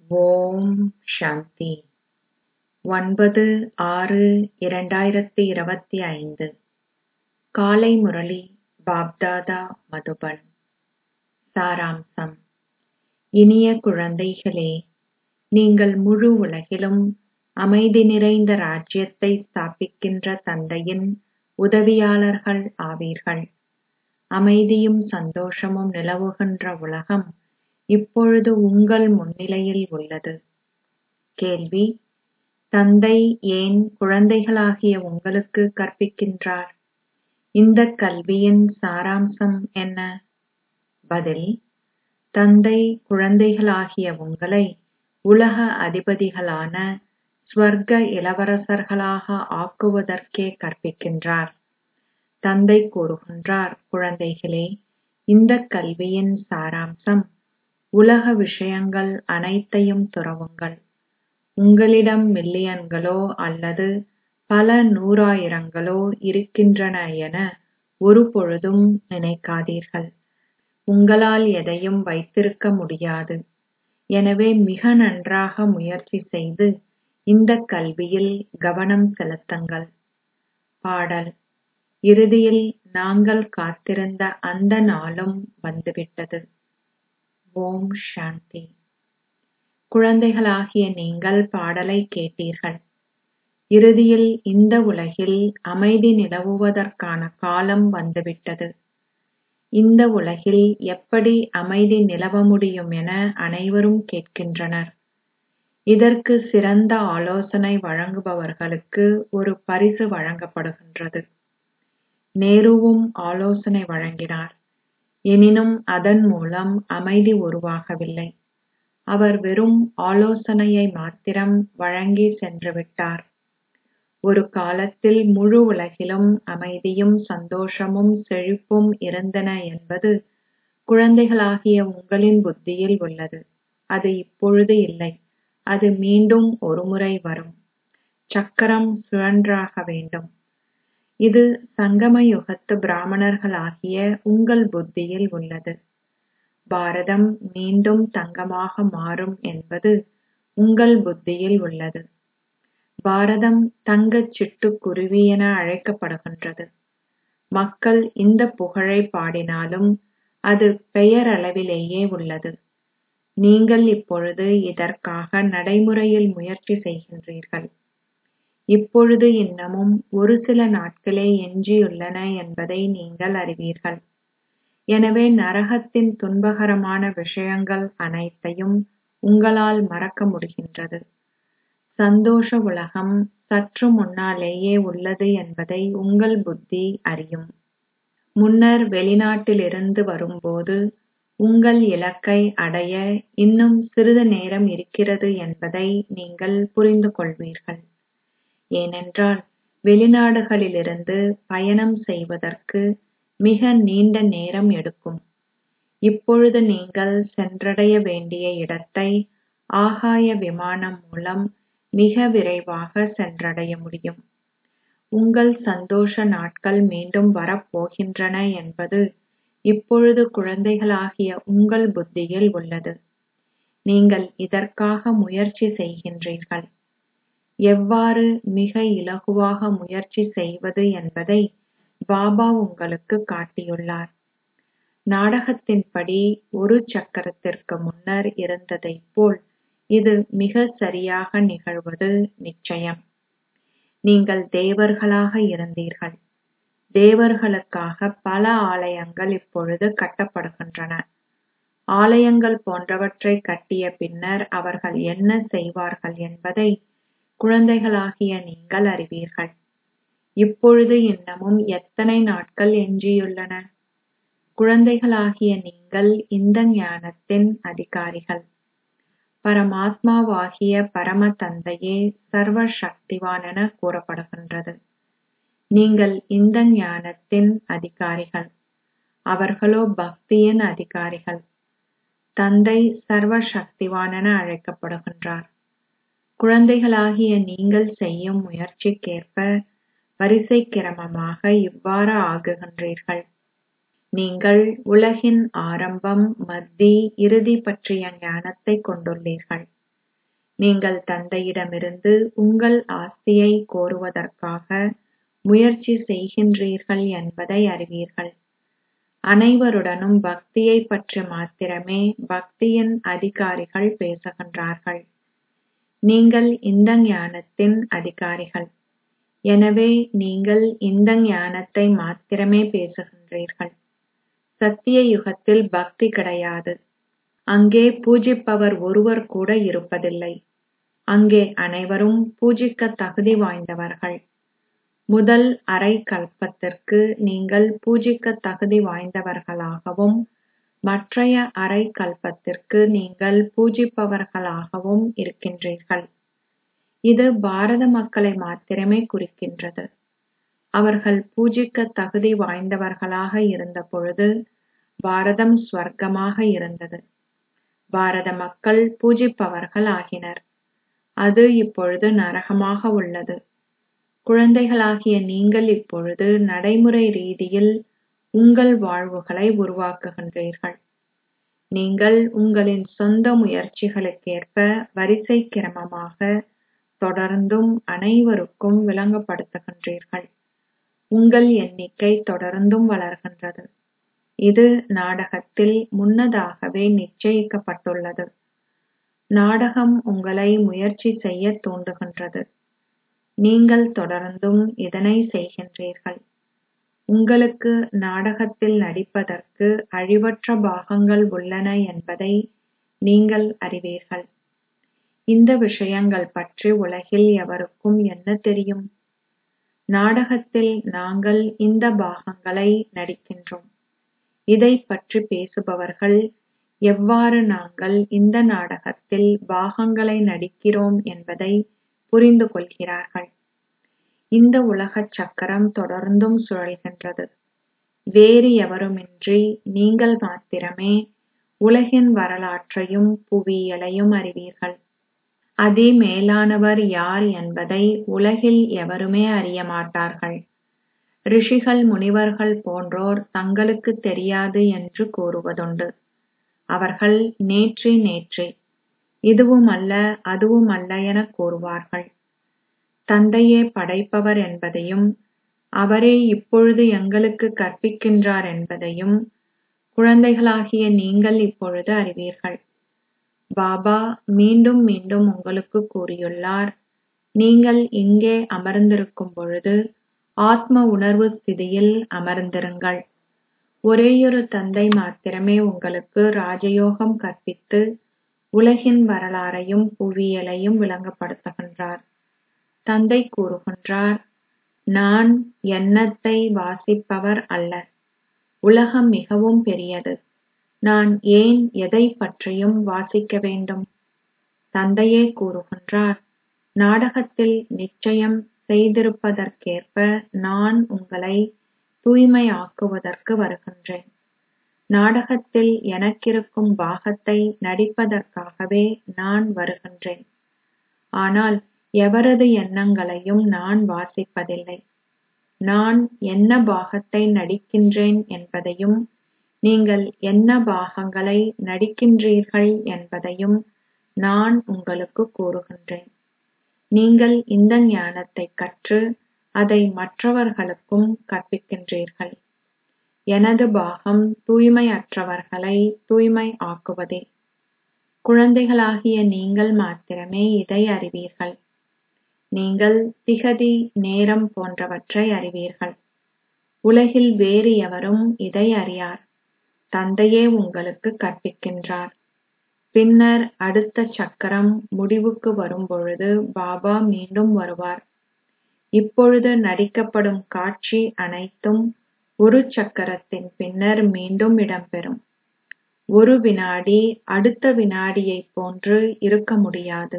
ஓம் சாந்தி ஒன்பது ஆறு இரண்டாயிரத்தி இருபத்தி ஐந்து காலை முரளி பாப்தாதா மதுபன் சாராம்சம் இனிய குழந்தைகளே நீங்கள் முழு உலகிலும் அமைதி நிறைந்த ராஜ்யத்தை ஸ்தாபிக்கின்ற தந்தையின் உதவியாளர்கள் ஆவீர்கள் அமைதியும் சந்தோஷமும் நிலவுகின்ற உலகம் இப்பொழுது உங்கள் முன்னிலையில் உள்ளது கேள்வி தந்தை ஏன் குழந்தைகளாகிய உங்களுக்கு கற்பிக்கின்றார் இந்தக் கல்வியின் சாராம்சம் என்ன பதில் தந்தை குழந்தைகளாகிய உங்களை உலக அதிபதிகளான ஸ்வர்க்க இளவரசர்களாக ஆக்குவதற்கே கற்பிக்கின்றார் தந்தை கூறுகின்றார் குழந்தைகளே இந்தக் கல்வியின் சாராம்சம் உலக விஷயங்கள் அனைத்தையும் துறவுங்கள் உங்களிடம் மில்லியன்களோ அல்லது பல நூறாயிரங்களோ இருக்கின்றன என ஒருபொழுதும் நினைக்காதீர்கள் உங்களால் எதையும் வைத்திருக்க முடியாது எனவே மிக நன்றாக முயற்சி செய்து இந்தக் கல்வியில் கவனம் செலுத்துங்கள் பாடல் இறுதியில் நாங்கள் காத்திருந்த அந்த நாளும் வந்துவிட்டது ஓம் சாந்தி குழந்தைகளாகிய நீங்கள் பாடலை கேட்டீர்கள் இறுதியில் இந்த உலகில் அமைதி நிலவுவதற்கான காலம் வந்துவிட்டது இந்த உலகில் எப்படி அமைதி நிலவ முடியும் என அனைவரும் கேட்கின்றனர் இதற்கு சிறந்த ஆலோசனை வழங்குபவர்களுக்கு ஒரு பரிசு வழங்கப்படுகின்றது நேருவும் ஆலோசனை வழங்கினார் எனினும் அதன் மூலம் அமைதி உருவாகவில்லை அவர் வெறும் ஆலோசனையை மாத்திரம் வழங்கி சென்றுவிட்டார் ஒரு காலத்தில் முழு உலகிலும் அமைதியும் சந்தோஷமும் செழிப்பும் இருந்தன என்பது குழந்தைகளாகிய உங்களின் புத்தியில் உள்ளது அது இப்பொழுது இல்லை அது மீண்டும் ஒருமுறை வரும் சக்கரம் சுழன்றாக வேண்டும் இது சங்கம யுகத்து பிராமணர்களாகிய உங்கள் புத்தியில் உள்ளது பாரதம் மீண்டும் தங்கமாக மாறும் என்பது உங்கள் புத்தியில் உள்ளது பாரதம் தங்கச் சிட்டுக்குருவி என அழைக்கப்படுகின்றது மக்கள் இந்த புகழை பாடினாலும் அது பெயரளவிலேயே உள்ளது நீங்கள் இப்பொழுது இதற்காக நடைமுறையில் முயற்சி செய்கின்றீர்கள் இப்பொழுது இன்னமும் ஒரு சில நாட்களே எஞ்சியுள்ளன என்பதை நீங்கள் அறிவீர்கள் எனவே நரகத்தின் துன்பகரமான விஷயங்கள் அனைத்தையும் உங்களால் மறக்க முடிகின்றது சந்தோஷ உலகம் சற்று முன்னாலேயே உள்ளது என்பதை உங்கள் புத்தி அறியும் முன்னர் வெளிநாட்டிலிருந்து வரும்போது உங்கள் இலக்கை அடைய இன்னும் சிறிது நேரம் இருக்கிறது என்பதை நீங்கள் புரிந்து கொள்வீர்கள் ஏனென்றால் வெளிநாடுகளிலிருந்து பயணம் செய்வதற்கு மிக நீண்ட நேரம் எடுக்கும் இப்பொழுது நீங்கள் சென்றடைய வேண்டிய இடத்தை ஆகாய விமானம் மூலம் மிக விரைவாக சென்றடைய முடியும் உங்கள் சந்தோஷ நாட்கள் மீண்டும் வரப்போகின்றன என்பது இப்பொழுது குழந்தைகளாகிய உங்கள் புத்தியில் உள்ளது நீங்கள் இதற்காக முயற்சி செய்கின்றீர்கள் எவ்வாறு மிக இலகுவாக முயற்சி செய்வது என்பதை பாபா உங்களுக்கு காட்டியுள்ளார் நாடகத்தின்படி ஒரு சக்கரத்திற்கு முன்னர் இருந்ததைப் போல் இது மிக சரியாக நிகழ்வது நிச்சயம் நீங்கள் தேவர்களாக இருந்தீர்கள் தேவர்களுக்காக பல ஆலயங்கள் இப்பொழுது கட்டப்படுகின்றன ஆலயங்கள் போன்றவற்றை கட்டிய பின்னர் அவர்கள் என்ன செய்வார்கள் என்பதை குழந்தைகளாகிய நீங்கள் அறிவீர்கள் இப்பொழுது இன்னமும் எத்தனை நாட்கள் எஞ்சியுள்ளன குழந்தைகளாகிய நீங்கள் இந்த ஞானத்தின் அதிகாரிகள் பரமாத்மாவாகிய பரம தந்தையே சர்வ சக்திவான் என கூறப்படுகின்றது நீங்கள் இந்த ஞானத்தின் அதிகாரிகள் அவர்களோ பக்தியின் அதிகாரிகள் தந்தை சர்வ சக்திவான் என அழைக்கப்படுகின்றார் குழந்தைகளாகிய நீங்கள் செய்யும் முயற்சிக்கேற்ப வரிசை கிரமமாக இவ்வாறு ஆகுகின்றீர்கள் நீங்கள் உலகின் ஆரம்பம் மத்தி இறுதி பற்றிய ஞானத்தை கொண்டுள்ளீர்கள் நீங்கள் தந்தையிடமிருந்து உங்கள் ஆஸ்தியை கோருவதற்காக முயற்சி செய்கின்றீர்கள் என்பதை அறிவீர்கள் அனைவருடனும் பக்தியைப் பற்றி மாத்திரமே பக்தியின் அதிகாரிகள் பேசுகின்றார்கள் நீங்கள் இந்த ஞானத்தின் அதிகாரிகள் எனவே நீங்கள் இந்த ஞானத்தை மாத்திரமே பேசுகின்றீர்கள் சத்திய யுகத்தில் பக்தி கிடையாது அங்கே பூஜிப்பவர் ஒருவர் கூட இருப்பதில்லை அங்கே அனைவரும் பூஜிக்க தகுதி வாய்ந்தவர்கள் முதல் அரை கல்பத்திற்கு நீங்கள் பூஜிக்க தகுதி வாய்ந்தவர்களாகவும் மற்றைய அரை கல்பத்திற்கு நீங்கள் பூஜிப்பவர்களாகவும் இருக்கின்றீர்கள் இது பாரத மக்களை மாத்திரமே குறிக்கின்றது அவர்கள் பூஜிக்க தகுதி வாய்ந்தவர்களாக இருந்த பொழுது பாரதம் ஸ்வர்க்கமாக இருந்தது பாரத மக்கள் பூஜிப்பவர்கள் ஆகினர் அது இப்பொழுது நரகமாக உள்ளது குழந்தைகளாகிய நீங்கள் இப்பொழுது நடைமுறை ரீதியில் உங்கள் வாழ்வுகளை உருவாக்குகின்றீர்கள் நீங்கள் உங்களின் சொந்த முயற்சிகளுக்கேற்ப வரிசை கிரமமாக தொடர்ந்தும் அனைவருக்கும் விளங்கப்படுத்துகின்றீர்கள் உங்கள் எண்ணிக்கை தொடர்ந்தும் வளர்கின்றது இது நாடகத்தில் முன்னதாகவே நிச்சயிக்கப்பட்டுள்ளது நாடகம் உங்களை முயற்சி செய்ய தூண்டுகின்றது நீங்கள் தொடர்ந்தும் இதனை செய்கின்றீர்கள் உங்களுக்கு நாடகத்தில் நடிப்பதற்கு அழிவற்ற பாகங்கள் உள்ளன என்பதை நீங்கள் அறிவீர்கள் இந்த விஷயங்கள் பற்றி உலகில் எவருக்கும் என்ன தெரியும் நாடகத்தில் நாங்கள் இந்த பாகங்களை நடிக்கின்றோம் இதைப் பற்றி பேசுபவர்கள் எவ்வாறு நாங்கள் இந்த நாடகத்தில் பாகங்களை நடிக்கிறோம் என்பதை புரிந்து கொள்கிறார்கள் இந்த உலகச் சக்கரம் தொடர்ந்தும் சுழல்கின்றது வேறு எவருமின்றி நீங்கள் மாத்திரமே உலகின் வரலாற்றையும் புவியியலையும் அறிவீர்கள் அதி மேலானவர் யார் என்பதை உலகில் எவருமே அறிய மாட்டார்கள் ரிஷிகள் முனிவர்கள் போன்றோர் தங்களுக்கு தெரியாது என்று கூறுவதுண்டு அவர்கள் நேற்றே நேற்றே இதுவுமல்ல அதுவுமல்ல எனக் கூறுவார்கள் தந்தையே படைப்பவர் என்பதையும் அவரே இப்பொழுது எங்களுக்கு கற்பிக்கின்றார் என்பதையும் குழந்தைகளாகிய நீங்கள் இப்பொழுது அறிவீர்கள் பாபா மீண்டும் மீண்டும் உங்களுக்கு கூறியுள்ளார் நீங்கள் இங்கே அமர்ந்திருக்கும் பொழுது ஆத்ம உணர்வு ஸ்திதியில் அமர்ந்திருங்கள் ஒரேயொரு தந்தை மாத்திரமே உங்களுக்கு ராஜயோகம் கற்பித்து உலகின் வரலாறையும் புவியியலையும் விளங்கப்படுத்துகின்றார் தந்தை கூறுகின்றார் நான் எண்ணத்தை வாசிப்பவர் அல்ல உலகம் மிகவும் பெரியது நான் ஏன் எதைப் பற்றியும் வாசிக்க வேண்டும் தந்தையே கூறுகின்றார் நாடகத்தில் நிச்சயம் செய்திருப்பதற்கேற்ப நான் உங்களை தூய்மையாக்குவதற்கு வருகின்றேன் நாடகத்தில் எனக்கிருக்கும் பாகத்தை நடிப்பதற்காகவே நான் வருகின்றேன் ஆனால் எவரது எண்ணங்களையும் நான் வாசிப்பதில்லை நான் என்ன பாகத்தை நடிக்கின்றேன் என்பதையும் நீங்கள் என்ன பாகங்களை நடிக்கின்றீர்கள் என்பதையும் நான் உங்களுக்கு கூறுகின்றேன் நீங்கள் இந்த ஞானத்தை கற்று அதை மற்றவர்களுக்கும் கற்பிக்கின்றீர்கள் எனது பாகம் தூய்மையற்றவர்களை தூய்மை ஆக்குவதே குழந்தைகளாகிய நீங்கள் மாத்திரமே இதை அறிவீர்கள் நீங்கள் திகதி நேரம் போன்றவற்றை அறிவீர்கள் உலகில் வேறு எவரும் இதை அறியார் தந்தையே உங்களுக்கு கற்பிக்கின்றார் பின்னர் அடுத்த சக்கரம் முடிவுக்கு வரும்பொழுது பாபா மீண்டும் வருவார் இப்பொழுது நடிக்கப்படும் காட்சி அனைத்தும் ஒரு சக்கரத்தின் பின்னர் மீண்டும் இடம்பெறும் ஒரு வினாடி அடுத்த வினாடியைப் போன்று இருக்க முடியாது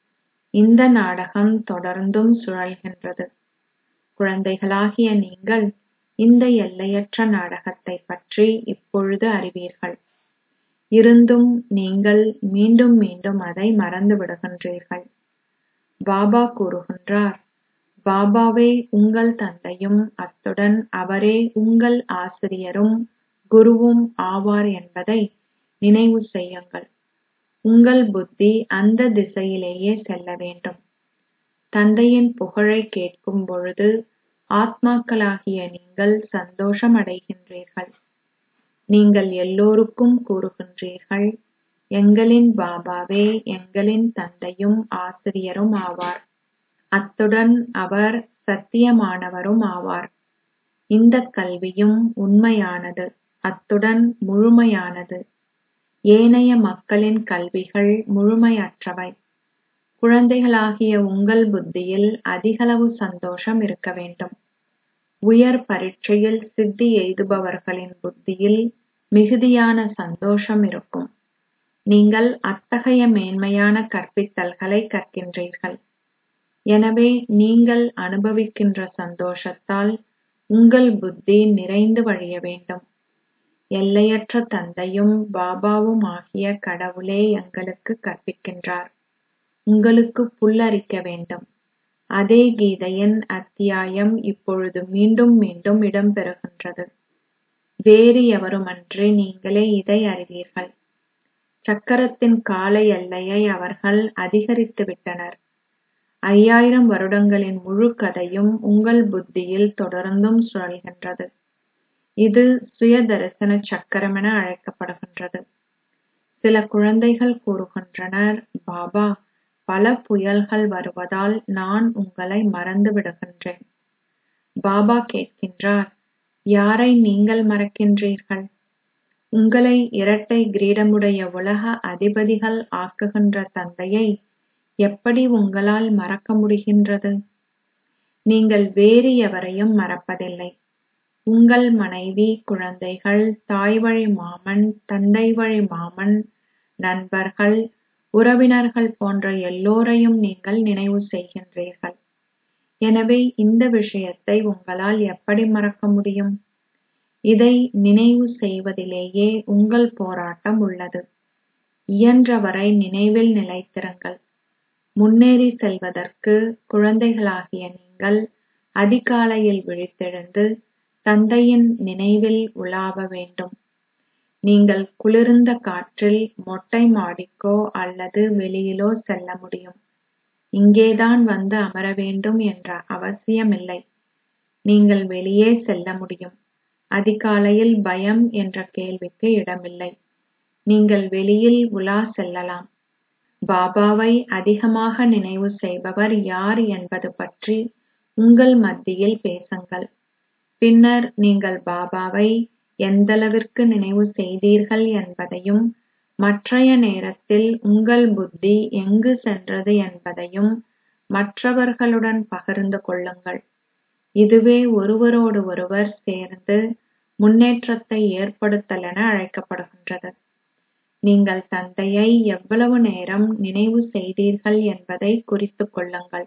இந்த நாடகம் தொடர்ந்தும் சுழல்கின்றது குழந்தைகளாகிய நீங்கள் இந்த எல்லையற்ற நாடகத்தைப் பற்றி இப்பொழுது அறிவீர்கள் இருந்தும் நீங்கள் மீண்டும் மீண்டும் அதை மறந்து விடுகின்றீர்கள் பாபா கூறுகின்றார் பாபாவே உங்கள் தந்தையும் அத்துடன் அவரே உங்கள் ஆசிரியரும் குருவும் ஆவார் என்பதை நினைவு செய்யுங்கள் உங்கள் புத்தி அந்த திசையிலேயே செல்ல வேண்டும் தந்தையின் புகழைக் கேட்கும் பொழுது ஆத்மாக்களாகிய நீங்கள் சந்தோஷம் அடைகின்றீர்கள் நீங்கள் எல்லோருக்கும் கூறுகின்றீர்கள் எங்களின் பாபாவே எங்களின் தந்தையும் ஆசிரியரும் ஆவார் அத்துடன் அவர் சத்தியமானவரும் ஆவார் இந்த கல்வியும் உண்மையானது அத்துடன் முழுமையானது ஏனைய மக்களின் கல்விகள் முழுமையற்றவை குழந்தைகளாகிய உங்கள் புத்தியில் அதிகளவு சந்தோஷம் இருக்க வேண்டும் உயர் பரீட்சையில் சித்தி எய்துபவர்களின் புத்தியில் மிகுதியான சந்தோஷம் இருக்கும் நீங்கள் அத்தகைய மேன்மையான கற்பித்தல்களை கற்கின்றீர்கள் எனவே நீங்கள் அனுபவிக்கின்ற சந்தோஷத்தால் உங்கள் புத்தி நிறைந்து வழிய வேண்டும் எல்லையற்ற தந்தையும் பாபாவும் ஆகிய கடவுளே எங்களுக்கு கற்பிக்கின்றார் உங்களுக்கு புல்லரிக்க வேண்டும் அதே கீதையின் அத்தியாயம் இப்பொழுது மீண்டும் மீண்டும் இடம்பெறுகின்றது வேறு எவருமன்றி நீங்களே இதை அறிவீர்கள் சக்கரத்தின் கால எல்லையை அவர்கள் அதிகரித்து விட்டனர் ஐயாயிரம் வருடங்களின் முழு கதையும் உங்கள் புத்தியில் தொடர்ந்தும் சுழல்கின்றது இது சுய தரிசன சக்கரம் என அழைக்கப்படுகின்றது சில குழந்தைகள் கூறுகின்றனர் பாபா பல புயல்கள் வருவதால் நான் உங்களை மறந்து விடுகின்றேன் பாபா கேட்கின்றார் யாரை நீங்கள் மறக்கின்றீர்கள் உங்களை இரட்டை கிரீடமுடைய உலக அதிபதிகள் ஆக்குகின்ற தந்தையை எப்படி உங்களால் மறக்க முடிகின்றது நீங்கள் வேறு எவரையும் மறப்பதில்லை உங்கள் மனைவி குழந்தைகள் தாய் வழி மாமன் தந்தை வழி மாமன் நண்பர்கள் உறவினர்கள் போன்ற எல்லோரையும் நீங்கள் நினைவு செய்கின்றீர்கள் எனவே இந்த விஷயத்தை உங்களால் எப்படி மறக்க முடியும் இதை நினைவு செய்வதிலேயே உங்கள் போராட்டம் உள்ளது இயன்றவரை நினைவில் நிலைத்திருங்கள் முன்னேறி செல்வதற்கு குழந்தைகளாகிய நீங்கள் அதிகாலையில் விழித்தெழுந்து தந்தையின் நினைவில் உலாவ வேண்டும் நீங்கள் குளிர்ந்த காற்றில் மொட்டை மாடிக்கோ அல்லது வெளியிலோ செல்ல முடியும் இங்கேதான் வந்து அமர வேண்டும் என்ற அவசியமில்லை நீங்கள் வெளியே செல்ல முடியும் அதிகாலையில் பயம் என்ற கேள்விக்கு இடமில்லை நீங்கள் வெளியில் உலா செல்லலாம் பாபாவை அதிகமாக நினைவு செய்பவர் யார் என்பது பற்றி உங்கள் மத்தியில் பேசுங்கள் பின்னர் நீங்கள் பாபாவை எந்தளவிற்கு நினைவு செய்தீர்கள் என்பதையும் மற்றைய நேரத்தில் உங்கள் புத்தி எங்கு சென்றது என்பதையும் மற்றவர்களுடன் பகிர்ந்து கொள்ளுங்கள் இதுவே ஒருவரோடு ஒருவர் சேர்ந்து முன்னேற்றத்தை ஏற்படுத்தல் என அழைக்கப்படுகின்றது நீங்கள் தந்தையை எவ்வளவு நேரம் நினைவு செய்தீர்கள் என்பதை குறித்துக் கொள்ளுங்கள்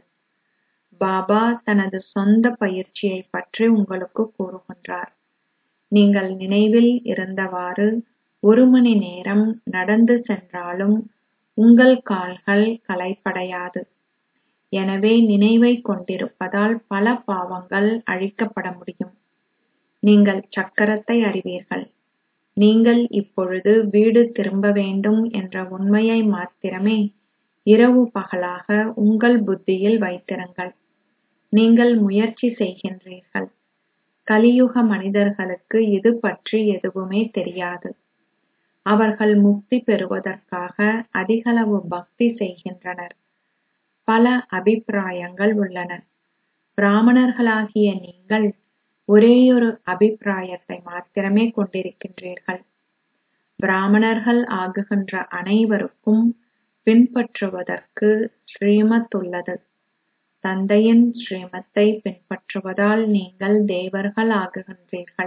பாபா தனது சொந்த பயிற்சியை பற்றி உங்களுக்கு கூறுகின்றார் நீங்கள் நினைவில் இருந்தவாறு ஒரு மணி நேரம் நடந்து சென்றாலும் உங்கள் கால்கள் களைப்படையாது எனவே நினைவை கொண்டிருப்பதால் பல பாவங்கள் அழிக்கப்பட முடியும் நீங்கள் சக்கரத்தை அறிவீர்கள் நீங்கள் இப்பொழுது வீடு திரும்ப வேண்டும் என்ற உண்மையை மாத்திரமே இரவு பகலாக உங்கள் புத்தியில் வைத்திருங்கள் நீங்கள் முயற்சி செய்கின்றீர்கள் கலியுக மனிதர்களுக்கு இது பற்றி எதுவுமே தெரியாது அவர்கள் முக்தி பெறுவதற்காக அதிகளவு பக்தி செய்கின்றனர் பல அபிப்பிராயங்கள் உள்ளன பிராமணர்களாகிய நீங்கள் ஒரேயொரு அபிப்பிராயத்தை மாத்திரமே கொண்டிருக்கின்றீர்கள் பிராமணர்கள் ஆகுகின்ற அனைவருக்கும் பின்பற்றுவதற்கு ஸ்ரீமத் உள்ளது தந்தையின் ஸ்ரீமத்தை பின்பற்றுவதால் நீங்கள் தேவர்கள் ஆகுகின்றீர்கள்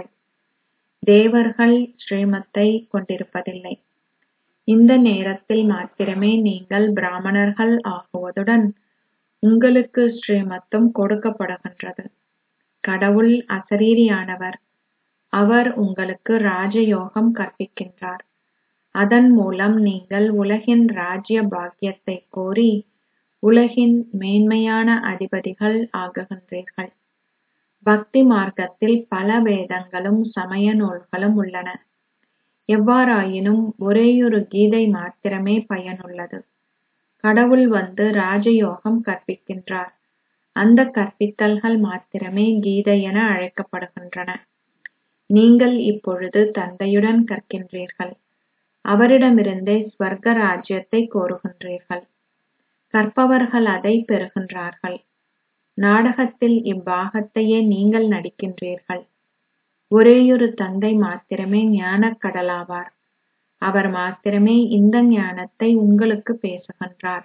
தேவர்கள் ஸ்ரீமத்தை கொண்டிருப்பதில்லை இந்த நேரத்தில் மாத்திரமே நீங்கள் பிராமணர்கள் ஆகுவதுடன் உங்களுக்கு ஸ்ரீமத்தும் கொடுக்கப்படுகின்றது கடவுள் அசரீரியானவர் அவர் உங்களுக்கு ராஜயோகம் கற்பிக்கின்றார் அதன் மூலம் நீங்கள் உலகின் ராஜ்ய பாக்கியத்தை கோரி உலகின் மேன்மையான அதிபதிகள் ஆகுகின்றீர்கள் பக்தி மார்க்கத்தில் பல வேதங்களும் சமய நூல்களும் உள்ளன எவ்வாறாயினும் ஒரேயொரு கீதை மாத்திரமே பயனுள்ளது கடவுள் வந்து ராஜயோகம் கற்பிக்கின்றார் அந்த கற்பித்தல்கள் மாத்திரமே கீதை என அழைக்கப்படுகின்றன நீங்கள் இப்பொழுது தந்தையுடன் கற்கின்றீர்கள் அவரிடமிருந்தே ஸ்வர்க ராஜ்யத்தை கோருகின்றீர்கள் கற்பவர்கள் அதை பெறுகின்றார்கள் நாடகத்தில் இவ்வாகத்தையே நீங்கள் நடிக்கின்றீர்கள் ஒரேயொரு தந்தை மாத்திரமே ஞானக் கடலாவார் அவர் மாத்திரமே இந்த ஞானத்தை உங்களுக்கு பேசுகின்றார்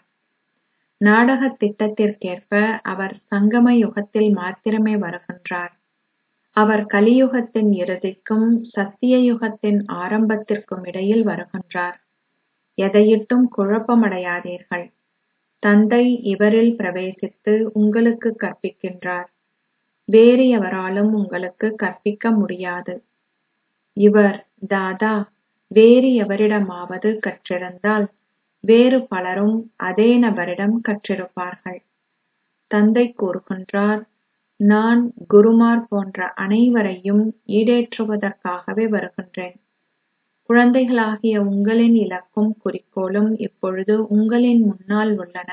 நாடகத் திட்டத்திற்கேற்ப அவர் சங்கம யுகத்தில் மாத்திரமே வருகின்றார் அவர் கலியுகத்தின் இறுதிக்கும் சத்திய யுகத்தின் ஆரம்பத்திற்கும் இடையில் வருகின்றார் எதையிட்டும் குழப்பமடையாதீர்கள் தந்தை இவரில் பிரவேசித்து உங்களுக்கு கற்பிக்கின்றார் வேறு எவராலும் உங்களுக்கு கற்பிக்க முடியாது இவர் தாதா வேறு எவரிடமாவது கற்றிருந்தால் வேறு பலரும் அதே நபரிடம் கற்றிருப்பார்கள் தந்தை கூறுகின்றார் நான் குருமார் போன்ற அனைவரையும் ஈடேற்றுவதற்காகவே வருகின்றேன் குழந்தைகளாகிய உங்களின் இலக்கும் குறிக்கோளும் இப்பொழுது உங்களின் முன்னால் உள்ளன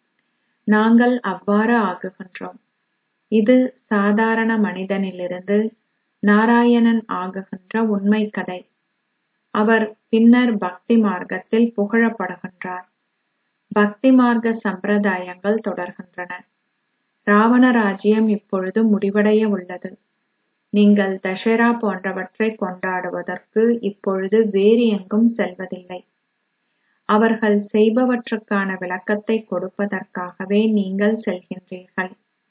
நாங்கள் அவ்வாறு ஆகுகின்றோம் இது சாதாரண மனிதனிலிருந்து நாராயணன் ஆகுகின்ற உண்மை கதை அவர் பின்னர் பக்தி மார்க்கத்தில் புகழப்படுகின்றார் பக்தி மார்க்க சம்பிரதாயங்கள் தொடர்கின்றன ராவண ராஜ்யம் இப்பொழுது முடிவடைய உள்ளது நீங்கள் தஷரா போன்றவற்றை கொண்டாடுவதற்கு இப்பொழுது வேறு எங்கும் செல்வதில்லை அவர்கள் செய்பவற்றுக்கான விளக்கத்தை கொடுப்பதற்காகவே நீங்கள் செல்கின்றீர்கள்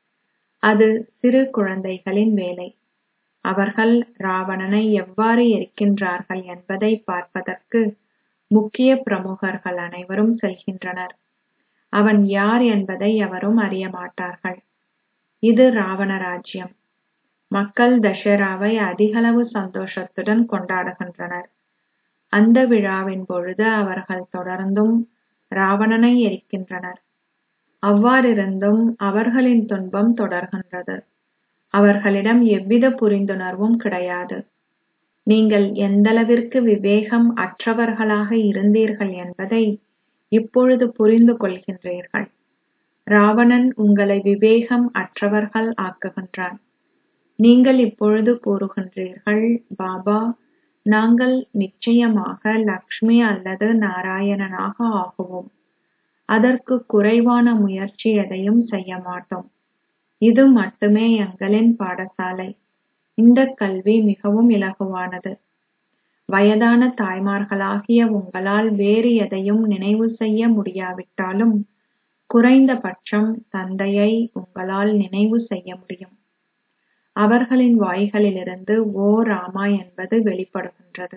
அது சிறு குழந்தைகளின் வேலை அவர்கள் ராவணனை எவ்வாறு எரிக்கின்றார்கள் என்பதை பார்ப்பதற்கு முக்கிய பிரமுகர்கள் அனைவரும் செல்கின்றனர் அவன் யார் என்பதை எவரும் அறிய மாட்டார்கள் இது ராவண ராஜ்யம் மக்கள் தஷராவை அதிகளவு சந்தோஷத்துடன் கொண்டாடுகின்றனர் அந்த விழாவின் பொழுது அவர்கள் தொடர்ந்தும் ராவணனை எரிக்கின்றனர் அவ்வாறிருந்தும் அவர்களின் துன்பம் தொடர்கின்றது அவர்களிடம் எவ்வித புரிந்துணர்வும் கிடையாது நீங்கள் எந்தளவிற்கு விவேகம் அற்றவர்களாக இருந்தீர்கள் என்பதை இப்பொழுது புரிந்து கொள்கின்றீர்கள் ராவணன் உங்களை விவேகம் அற்றவர்கள் ஆக்குகின்றான் நீங்கள் இப்பொழுது கூறுகின்றீர்கள் பாபா நாங்கள் நிச்சயமாக லக்ஷ்மி அல்லது நாராயணனாக ஆகுவோம் அதற்கு குறைவான முயற்சி எதையும் செய்ய மாட்டோம் இது மட்டுமே எங்களின் பாடசாலை இந்த கல்வி மிகவும் இலகுவானது வயதான தாய்மார்களாகிய உங்களால் வேறு எதையும் நினைவு செய்ய முடியாவிட்டாலும் குறைந்தபட்சம் தந்தையை உங்களால் நினைவு செய்ய முடியும் அவர்களின் வாய்களிலிருந்து ஓ ராமா என்பது வெளிப்படுகின்றது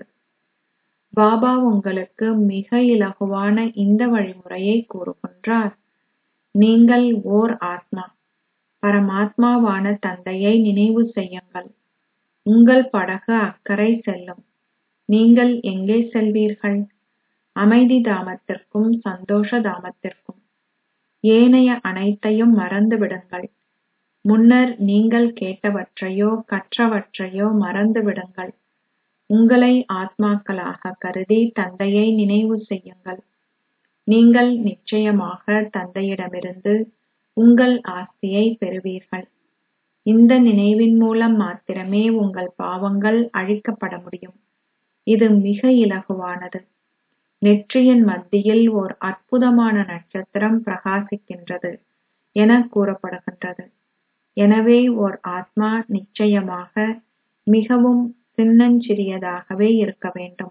பாபா உங்களுக்கு மிக இலகுவான இந்த வழிமுறையை கூறுகின்றார் நீங்கள் ஓர் ஆத்மா பரமாத்மாவான தந்தையை நினைவு செய்யுங்கள் உங்கள் படகு அக்கறை செல்லும் நீங்கள் எங்கே செல்வீர்கள் அமைதி தாமத்திற்கும் சந்தோஷ தாமத்திற்கும் ஏனைய அனைத்தையும் மறந்து விடுங்கள் முன்னர் நீங்கள் கேட்டவற்றையோ கற்றவற்றையோ மறந்து விடுங்கள் உங்களை ஆத்மாக்களாக கருதி தந்தையை நினைவு செய்யுங்கள் நீங்கள் நிச்சயமாக தந்தையிடமிருந்து உங்கள் ஆஸ்தியை பெறுவீர்கள் இந்த நினைவின் மூலம் மாத்திரமே உங்கள் பாவங்கள் அழிக்கப்பட முடியும் இது மிக இலகுவானது நெற்றியின் மத்தியில் ஓர் அற்புதமான நட்சத்திரம் பிரகாசிக்கின்றது என கூறப்படுகின்றது எனவே ஓர் ஆத்மா நிச்சயமாக மிகவும் சின்னஞ்சிறியதாகவே இருக்க வேண்டும்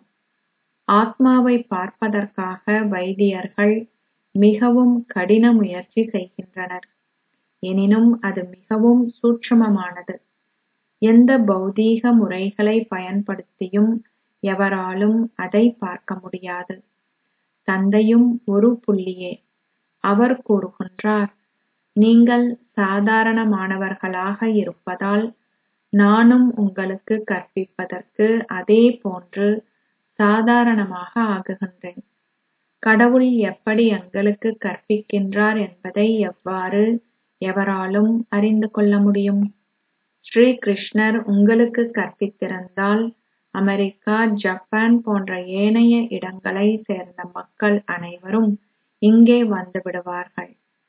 ஆத்மாவை பார்ப்பதற்காக வைத்தியர்கள் மிகவும் கடின முயற்சி செய்கின்றனர் எனினும் அது மிகவும் சூட்சுமமானது எந்த பௌதீக முறைகளை பயன்படுத்தியும் எவராலும் அதை பார்க்க முடியாது தந்தையும் ஒரு புள்ளியே அவர் கூறுகின்றார் நீங்கள் சாதாரணமானவர்களாக இருப்பதால் நானும் உங்களுக்கு கற்பிப்பதற்கு அதே போன்று சாதாரணமாக ஆகுகின்றேன் கடவுள் எப்படி எங்களுக்கு கற்பிக்கின்றார் என்பதை எவ்வாறு எவராலும் அறிந்து கொள்ள முடியும் ஸ்ரீ கிருஷ்ணர் உங்களுக்கு கற்பித்திருந்தால் அமெரிக்கா ஜப்பான் போன்ற ஏனைய இடங்களை சேர்ந்த மக்கள் அனைவரும் இங்கே வந்து விடுவார்கள்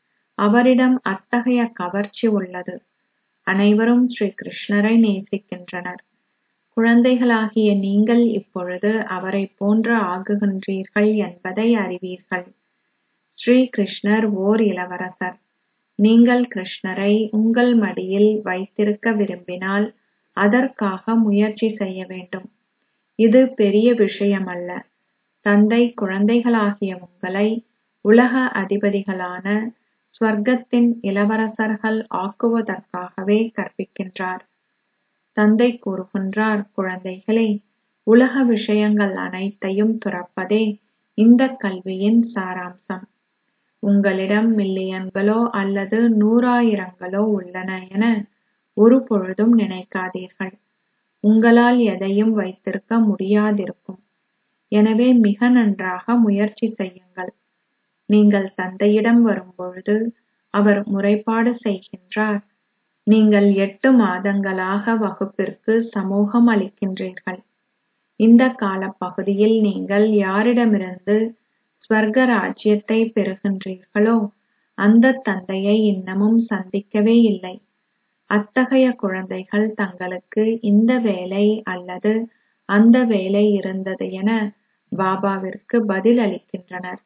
அவரிடம் அத்தகைய கவர்ச்சி உள்ளது அனைவரும் ஸ்ரீ கிருஷ்ணரை நேசிக்கின்றனர் குழந்தைகளாகிய நீங்கள் இப்பொழுது அவரைப் போன்று ஆகுகின்றீர்கள் என்பதை அறிவீர்கள் ஸ்ரீ கிருஷ்ணர் ஓர் இளவரசர் நீங்கள் கிருஷ்ணரை உங்கள் மடியில் வைத்திருக்க விரும்பினால் அதற்காக முயற்சி செய்ய வேண்டும் இது பெரிய விஷயமல்ல தந்தை குழந்தைகளாகிய உங்களை உலக அதிபதிகளான ஸ்வர்க்கத்தின் இளவரசர்கள் ஆக்குவதற்காகவே கற்பிக்கின்றார் தந்தை கூறுகின்றார் குழந்தைகளே உலக விஷயங்கள் அனைத்தையும் துறப்பதே இந்த கல்வியின் சாராம்சம் உங்களிடம் மில்லியன்களோ அல்லது நூறாயிரங்களோ உள்ளன என ஒரு பொழுதும் நினைக்காதீர்கள் உங்களால் எதையும் வைத்திருக்க முடியாதிருக்கும் எனவே மிக நன்றாக முயற்சி செய்யுங்கள் நீங்கள் தந்தையிடம் வரும்பொழுது அவர் முறைப்பாடு செய்கின்றார் நீங்கள் எட்டு மாதங்களாக வகுப்பிற்கு சமூகம் அளிக்கின்றீர்கள் இந்த காலப்பகுதியில் நீங்கள் யாரிடமிருந்து ஸ்வர்க ராஜ்யத்தை பெறுகின்றீர்களோ அந்த தந்தையை இன்னமும் சந்திக்கவே இல்லை அத்தகைய குழந்தைகள் தங்களுக்கு இந்த வேலை அல்லது அந்த வேலை இருந்தது என பாபாவிற்கு பதில் அளிக்கின்றனர்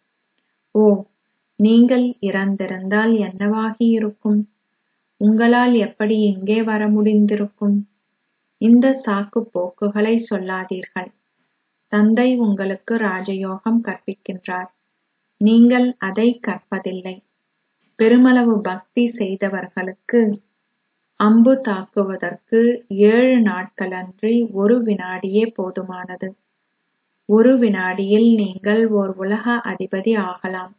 ஓ நீங்கள் இறந்திருந்தால் என்னவாகியிருக்கும் உங்களால் எப்படி இங்கே வர முடிந்திருக்கும் இந்த சாக்கு போக்குகளை சொல்லாதீர்கள் தந்தை உங்களுக்கு ராஜயோகம் கற்பிக்கின்றார் நீங்கள் அதை கற்பதில்லை பெருமளவு பக்தி செய்தவர்களுக்கு அம்பு தாக்குவதற்கு ஏழு நாட்களன்றி ஒரு வினாடியே போதுமானது ஒரு வினாடியில் நீங்கள் ஓர் உலக அதிபதி ஆகலாம்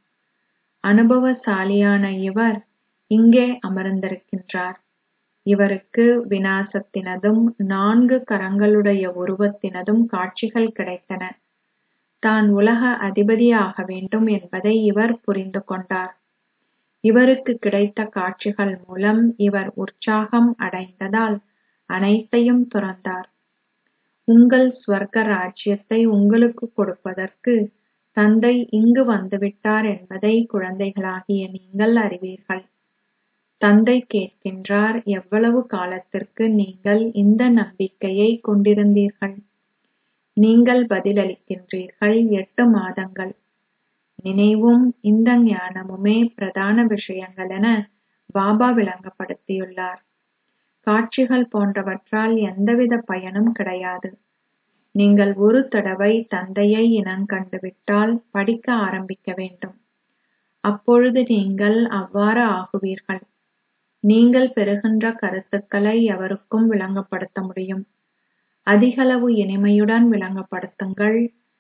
அனுபவசாலியான இவர் இங்கே அமர்ந்திருக்கின்றார் இவருக்கு விநாசத்தினதும் நான்கு கரங்களுடைய உருவத்தினதும் காட்சிகள் கிடைத்தன தான் உலக அதிபதியாக வேண்டும் என்பதை இவர் புரிந்து கொண்டார் இவருக்கு கிடைத்த காட்சிகள் மூலம் இவர் உற்சாகம் அடைந்ததால் அனைத்தையும் துறந்தார் உங்கள் ஸ்வர்க்க ராஜ்யத்தை உங்களுக்கு கொடுப்பதற்கு தந்தை இங்கு வந்துவிட்டார் என்பதை குழந்தைகளாகிய நீங்கள் அறிவீர்கள் தந்தை கேட்கின்றார் எவ்வளவு காலத்திற்கு நீங்கள் இந்த நம்பிக்கையை கொண்டிருந்தீர்கள் நீங்கள் பதிலளிக்கின்றீர்கள் எட்டு மாதங்கள் நினைவும் இந்த ஞானமுமே பிரதான விஷயங்கள் என பாபா விளங்கப்படுத்தியுள்ளார் காட்சிகள் போன்றவற்றால் எந்தவித பயனும் கிடையாது நீங்கள் ஒரு தடவை தந்தையை இனங்கண்டுவிட்டால் படிக்க ஆரம்பிக்க வேண்டும் அப்பொழுது நீங்கள் அவ்வாறு ஆகுவீர்கள் நீங்கள் பெறுகின்ற கருத்துக்களை எவருக்கும் விளங்கப்படுத்த முடியும் அதிகளவு இனிமையுடன் விளங்கப்படுத்துங்கள்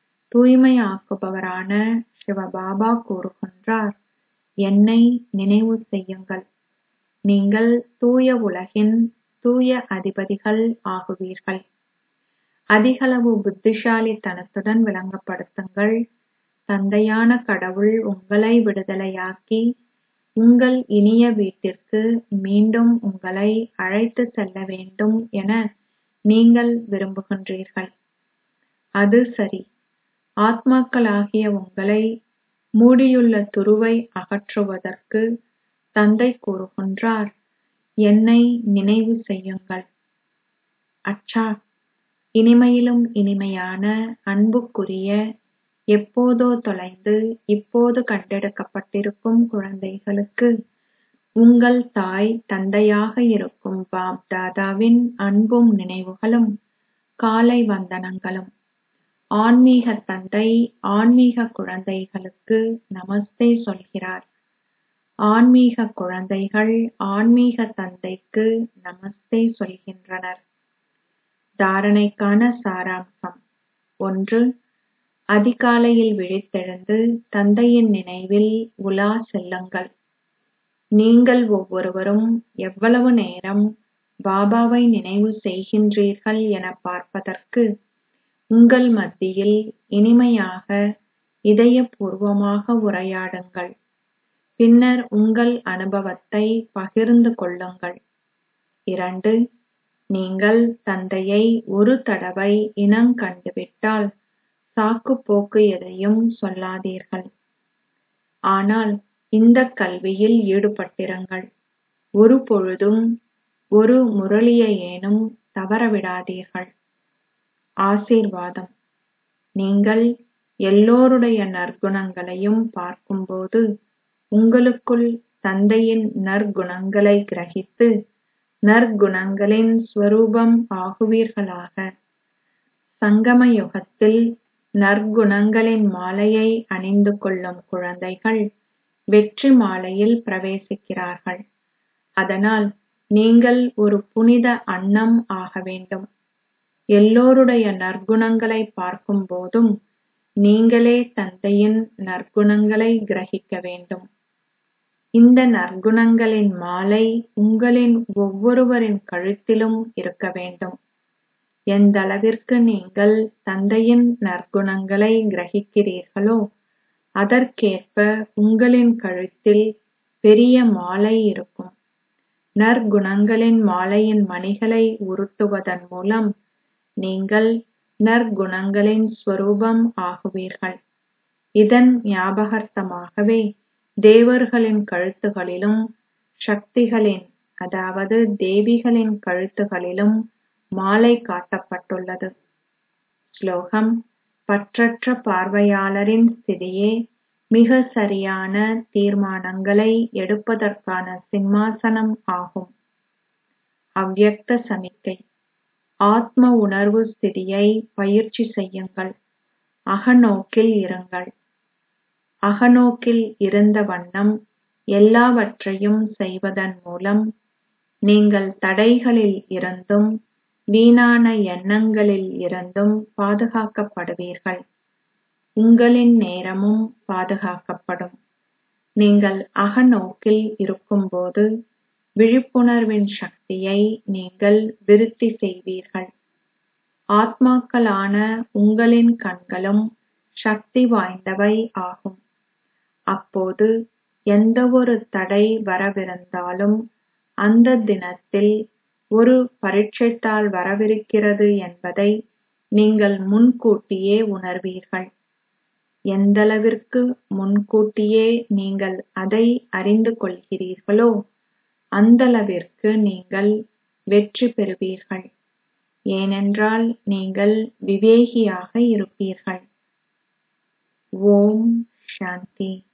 தூய்மையாக்குபவரான சிவபாபா கூறுகின்றார் என்னை நினைவு செய்யுங்கள் நீங்கள் தூய உலகின் தூய அதிபதிகள் ஆகுவீர்கள் அதிகளவு புத்திசாலித்தனத்துடன் விளங்கப்படுத்துங்கள் தந்தையான கடவுள் உங்களை விடுதலையாக்கி உங்கள் இனிய வீட்டிற்கு மீண்டும் உங்களை அழைத்து செல்ல வேண்டும் என நீங்கள் விரும்புகின்றீர்கள் அது சரி ஆத்மாக்களாகிய உங்களை மூடியுள்ள துருவை அகற்றுவதற்கு தந்தை கூறுகின்றார் என்னை நினைவு செய்யுங்கள் அச்சா இனிமையிலும் இனிமையான அன்புக்குரிய எப்போதோ தொலைந்து இப்போது கண்டெடுக்கப்பட்டிருக்கும் குழந்தைகளுக்கு உங்கள் தாய் தந்தையாக இருக்கும் பாப் தாதாவின் அன்பும் நினைவுகளும் காலை வந்தனங்களும் ஆன்மீக தந்தை ஆன்மீக குழந்தைகளுக்கு நமஸ்தே சொல்கிறார் ஆன்மீக குழந்தைகள் ஆன்மீக தந்தைக்கு நமஸ்தே சொல்கின்றனர் தாரணைக்கான சாராம்சம் ஒன்று அதிகாலையில் விழித்தெழுந்து தந்தையின் நினைவில் உலா செல்லுங்கள் நீங்கள் ஒவ்வொருவரும் எவ்வளவு நேரம் பாபாவை நினைவு செய்கின்றீர்கள் என பார்ப்பதற்கு உங்கள் மத்தியில் இனிமையாக இதயபூர்வமாக உரையாடுங்கள் பின்னர் உங்கள் அனுபவத்தை பகிர்ந்து கொள்ளுங்கள் இரண்டு நீங்கள் தந்தையை ஒரு தடவை இனங்கண்டுவிட்டால் சாக்குப் போக்கு எதையும் சொல்லாதீர்கள் ஆனால் இந்தக் கல்வியில் ஈடுபட்டிருங்கள் ஒருபொழுதும் ஒரு முரளியையேனும் தவறவிடாதீர்கள் ஆசீர்வாதம் நீங்கள் எல்லோருடைய நற்குணங்களையும் பார்க்கும்போது உங்களுக்குள் தந்தையின் நற்குணங்களை கிரகித்து நற்குணங்களின் ஸ்வரூபம் ஆகுவீர்களாக சங்கம யுகத்தில் நற்குணங்களின் மாலையை அணிந்து கொள்ளும் குழந்தைகள் வெற்றி மாலையில் பிரவேசிக்கிறார்கள் அதனால் நீங்கள் ஒரு புனித அன்னம் ஆக வேண்டும் எல்லோருடைய நற்குணங்களை பார்க்கும்போதும் நீங்களே தந்தையின் நற்குணங்களை கிரகிக்க வேண்டும் இந்த நற்குணங்களின் மாலை உங்களின் ஒவ்வொருவரின் கழுத்திலும் இருக்க வேண்டும் எந்தளவிற்கு நீங்கள் தந்தையின் நற்குணங்களை கிரகிக்கிறீர்களோ அதற்கேற்ப உங்களின் கழுத்தில் பெரிய மாலை இருக்கும் நற்குணங்களின் மாலையின் மணிகளை உருட்டுவதன் மூலம் நீங்கள் நற்குணங்களின் ஸ்வரூபம் ஆகுவீர்கள் இதன் ஞாபகார்த்தமாகவே தேவர்களின் கழுத்துகளிலும் சக்திகளின் அதாவது தேவிகளின் கழுத்துகளிலும் மாலை காட்டப்பட்டுள்ளது ஸ்லோகம் பற்றற்ற பார்வையாளரின் ஸ்திதியே மிக சரியான தீர்மானங்களை எடுப்பதற்கான சிம்மாசனம் ஆகும் அவ்யக்த சமிக்கை ஆத்ம உணர்வு ஸ்திதியை பயிற்சி செய்யுங்கள் அகநோக்கில் இருங்கள் அகநோக்கில் இருந்த வண்ணம் எல்லாவற்றையும் செய்வதன் மூலம் நீங்கள் தடைகளில் இருந்தும் வீணான எண்ணங்களில் இருந்தும் பாதுகாக்கப்படுவீர்கள் உங்களின் நேரமும் பாதுகாக்கப்படும் நீங்கள் அகநோக்கில் இருக்கும்போது விழிப்புணர்வின் சக்தியை நீங்கள் விருத்தி செய்வீர்கள் ஆத்மாக்களான உங்களின் கண்களும் சக்தி வாய்ந்தவை ஆகும் அப்போது எந்தவொரு தடை வரவிருந்தாலும் அந்த தினத்தில் ஒரு பரீட்சைத்தாள் வரவிருக்கிறது என்பதை நீங்கள் முன்கூட்டியே உணர்வீர்கள் எந்தளவிற்கு முன்கூட்டியே நீங்கள் அதை அறிந்து கொள்கிறீர்களோ அந்தளவிற்கு நீங்கள் வெற்றி பெறுவீர்கள் ஏனென்றால் நீங்கள் விவேகியாக இருப்பீர்கள் ஓம் சாந்தி